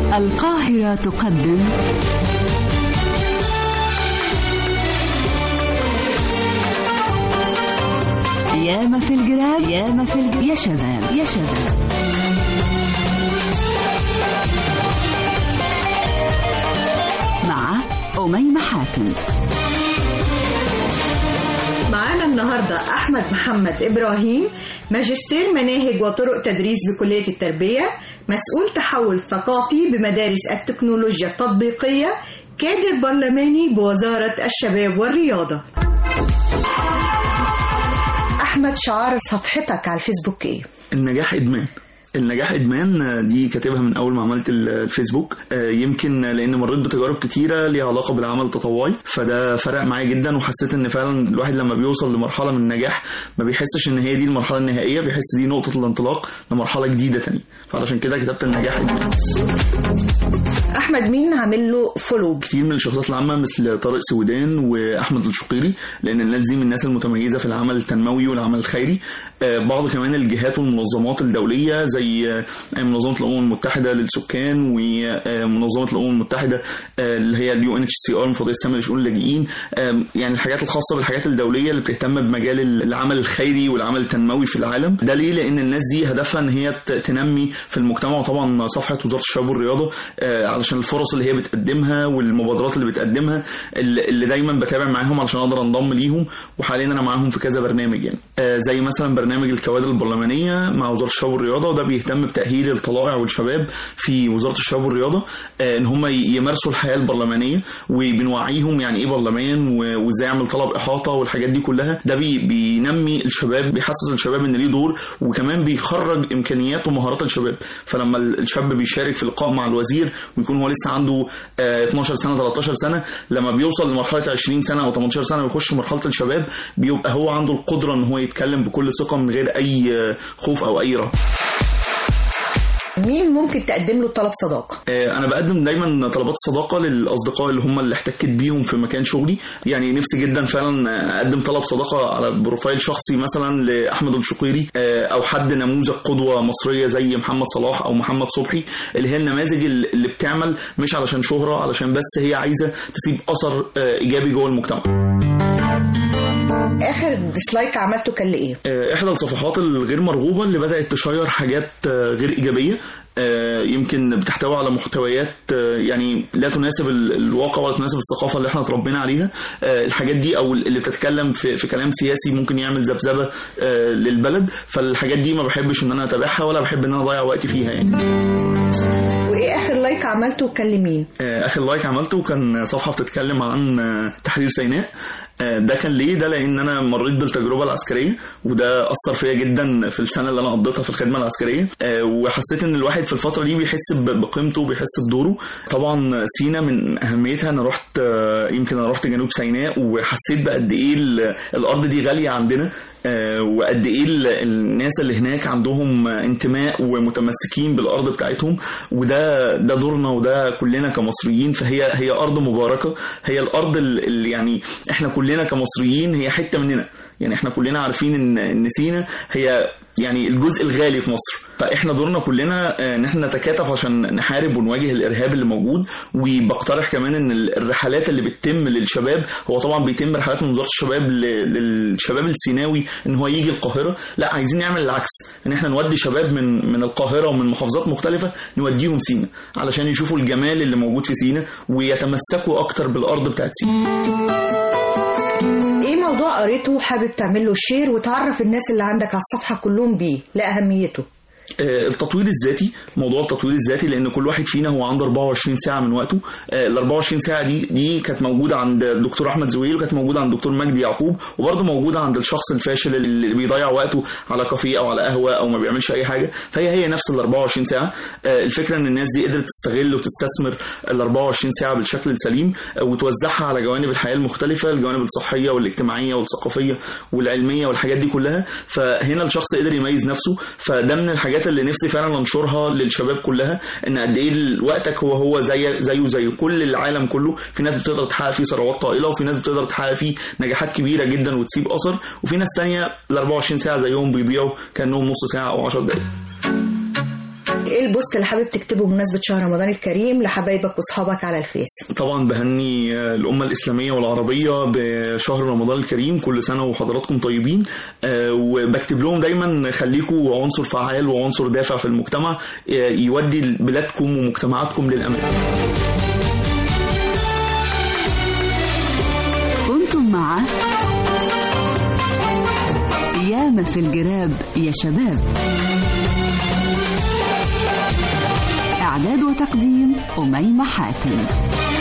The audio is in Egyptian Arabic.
القاهرة تقدم ياما في الجراب ياما في الجراب يا شباب يا شباب مع أميمة حاتم معانا النهاردة أحمد محمد إبراهيم ماجستير مناهج وطرق تدريس بكلية التربية مسؤول تحول ثقافي بمدارس التكنولوجيا التطبيقية كادر برلماني بوزارة الشباب والرياضة أحمد شعار صفحتك على الفيسبوك إيه؟ النجاح ادمان النجاح ادمان دي كاتبها من اول ما عملت الفيسبوك يمكن لان مريت بتجارب كتيره ليها علاقه بالعمل التطوعي فده فرق معايا جدا وحسيت ان فعلا الواحد لما بيوصل لمرحله من النجاح ما بيحسش ان هي دي المرحله النهائيه بيحس دي نقطه الانطلاق لمرحله جديده تانية فعلشان كده كتبت النجاح ادمان أحمد مين عامل له فولو كتير من الشخصيات العامه مثل طارق سودان واحمد الشقيري لان الناس دي من الناس المتميزه في العمل التنموي والعمل الخيري بعض كمان الجهات والمنظمات الدوليه زي منظمه الامم المتحده للسكان ومنظمه الامم المتحده اللي هي اليو ان اتش سي ار المفوضيه الساميه لشؤون اللاجئين يعني الحاجات الخاصه بالحاجات الدوليه اللي بتهتم بمجال العمل الخيري والعمل التنموي في العالم ده ليه لان الناس دي هدفها ان هي تنمي في المجتمع وطبعا صفحه وزاره الشباب والرياضه علشان الفرص اللي هي بتقدمها والمبادرات اللي بتقدمها اللي دايما بتابع معاهم علشان اقدر انضم ليهم وحاليا انا معاهم في كذا برنامج يعني زي مثلا برنامج الكوادر البرلمانيه مع وزاره الشباب والرياضه وده بيهتم بتاهيل الطلائع والشباب في وزاره الشباب والرياضه ان هم يمارسوا الحياه البرلمانيه وبنوعيهم يعني ايه برلمان وازاي يعمل طلب احاطه والحاجات دي كلها ده بي بينمي الشباب بيحسس الشباب ان ليه دور وكمان بيخرج امكانيات ومهارات الشباب فلما الشاب بيشارك في لقاء مع الوزير ويكون هو لسه عنده 12 سنه 13 سنه لما بيوصل لمرحله 20 سنه او 18 سنه ويخش مرحله الشباب بيبقى هو عنده القدره ان هو يتكلم بكل ثقه من غير اي خوف او اي رهبه مين ممكن تقدم له طلب صداقه؟ انا بقدم دايما طلبات صداقه للاصدقاء اللي هم اللي احتكيت بيهم في مكان شغلي يعني نفسي جدا فعلا اقدم طلب صداقه على بروفايل شخصي مثلا لاحمد الشقيري او حد نموذج قدوه مصريه زي محمد صلاح او محمد صبحي اللي هي النماذج اللي بتعمل مش علشان شهره علشان بس هي عايزه تسيب اثر ايجابي جوه المجتمع اخر ديسلايك عملته كان لايه؟ احدى الصفحات الغير مرغوبه اللي بدات تشير حاجات غير ايجابيه يمكن بتحتوي على محتويات يعني لا تناسب الواقع ولا تناسب الثقافه اللي احنا اتربينا عليها الحاجات دي او اللي بتتكلم في, في كلام سياسي ممكن يعمل ذبذبه للبلد فالحاجات دي ما بحبش ان انا اتابعها ولا بحب ان انا اضيع وقتي فيها يعني وايه اخر لايك عملته كان لمين؟ اخر لايك عملته كان صفحه بتتكلم عن تحرير سيناء ده كان ليه ده لان انا مريت بالتجربه العسكريه وده اثر فيا جدا في السنه اللي انا قضيتها في الخدمه العسكريه وحسيت ان الواحد في الفتره دي بيحس بقيمته وبيحس بدوره طبعا سينا من اهميتها انا رحت يمكن انا رحت جنوب سيناء وحسيت بقد ايه الارض دي غاليه عندنا وقد ايه الناس اللي هناك عندهم انتماء ومتمسكين بالارض بتاعتهم وده ده دورنا وده كلنا كمصريين فهي هي ارض مباركه هي الارض اللي يعني احنا كلنا كمصريين هي حته مننا يعني احنا كلنا عارفين ان ان سينا هي يعني الجزء الغالي في مصر فاحنا دورنا كلنا ان احنا نتكاتف عشان نحارب ونواجه الارهاب اللي موجود وبقترح كمان ان الرحلات اللي بتتم للشباب هو طبعا بيتم رحلات من وزاره الشباب للشباب السيناوي ان هو يجي القاهره لا عايزين نعمل العكس ان احنا نودي شباب من من القاهره ومن محافظات مختلفه نوديهم سينا علشان يشوفوا الجمال اللي موجود في سينا ويتمسكوا اكتر بالارض بتاعت سينا ايه موضوع قريته حابب تعمل له شير وتعرف الناس اللي عندك على الصفحه كلهم بيه لاهميته التطوير الذاتي موضوع التطوير الذاتي لان كل واحد فينا هو عنده 24 ساعه من وقته ال 24 ساعه دي دي كانت موجوده عند الدكتور احمد زويل وكانت موجوده عند الدكتور مجدي يعقوب وبرده موجوده عند الشخص الفاشل اللي بيضيع وقته على كافيه او على قهوه او ما بيعملش اي حاجه فهي هي نفس ال 24 ساعه الفكره ان الناس دي قدرت تستغل وتستثمر ال 24 ساعه بالشكل السليم وتوزعها على جوانب الحياه المختلفه الجوانب الصحيه والاجتماعيه والثقافيه والعلميه والحاجات دي كلها فهنا الشخص قدر يميز نفسه فده من الحاجات اللي نفسي فعلا انشرها للشباب كلها ان قد ايه وقتك هو هو زي زيه زي كل العالم كله في ناس بتقدر تحقق فيه ثروات طائله وفي ناس بتقدر تحقق فيه نجاحات كبيره جدا وتسيب اثر وفي ناس تانية ال 24 ساعه زيهم بيضيعوا كانهم نص ساعه او 10 دقائق ايه البوست اللي حابب تكتبه بمناسبه شهر رمضان الكريم لحبايبك واصحابك على الفيس طبعا بهني آه، الأمة الإسلامية والعربية بشهر رمضان الكريم كل سنة وحضراتكم طيبين آه، وبكتب لهم دايما خليكوا عنصر فعال وعنصر دافع في المجتمع آه، يودي بلادكم ومجتمعاتكم للأمام كنتم مع ياما في الجراب يا شباب إعداد وتقديم أميمة حاتم